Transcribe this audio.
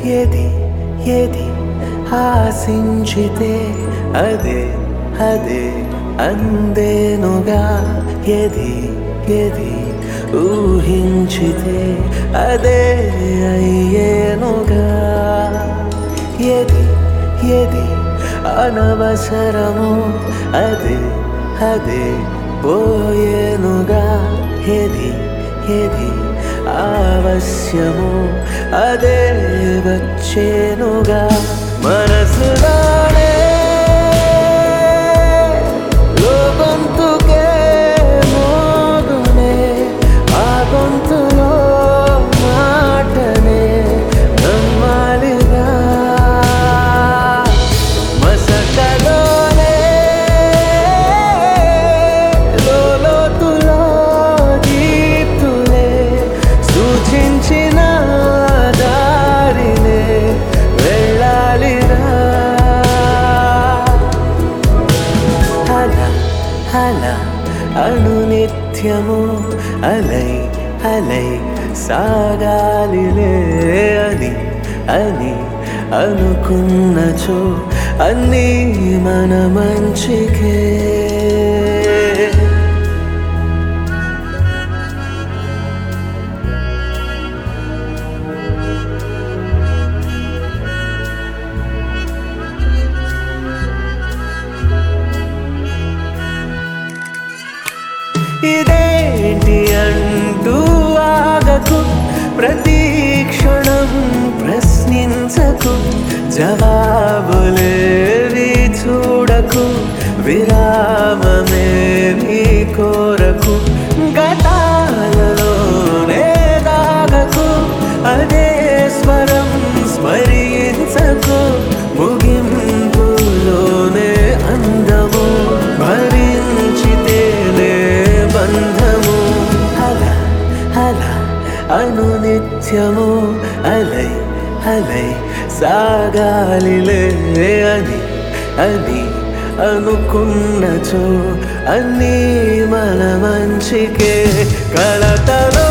ఏది ఏది ఆశించితే అదే అదే అందేనుగా ఏది ఏది ఊహించితే అదే అయ్యేనుగా ఏది ఏది అనవసరము అదే అదే పోయేనుగా ఏది ఏది ఆవశ్యము అదే వచ్చేనుగా మనసులోనే లోగొంతుకే మోగునే ఆ గొంతులో మాటనే నమ్మాలిగా మసకలోనే లోతులో గీతులే సూచించిన దారినే వెళ్ళాలిరా అలా అలా అనునిత్యము అలై అలై సాగాలిలే అని అని అనుకున్నచో అన్నీ మన మంచికే ఇదేంటి అంటూ ఆగకు ప్రతి క్షణం ప్రశ్నించకు జవాబులేవి చూడకు విరామమేమి కోరకు గతాలలోనే దాగకు అదే స్వరం స్మరించకు ముగింపులోనే అందము భరించితేనే బంధము అలా అలా అనునిత్యము అలై అలై సాగాలిలే అని అని అనుకున్నచో అన్నీ మన మంచికే కలతలో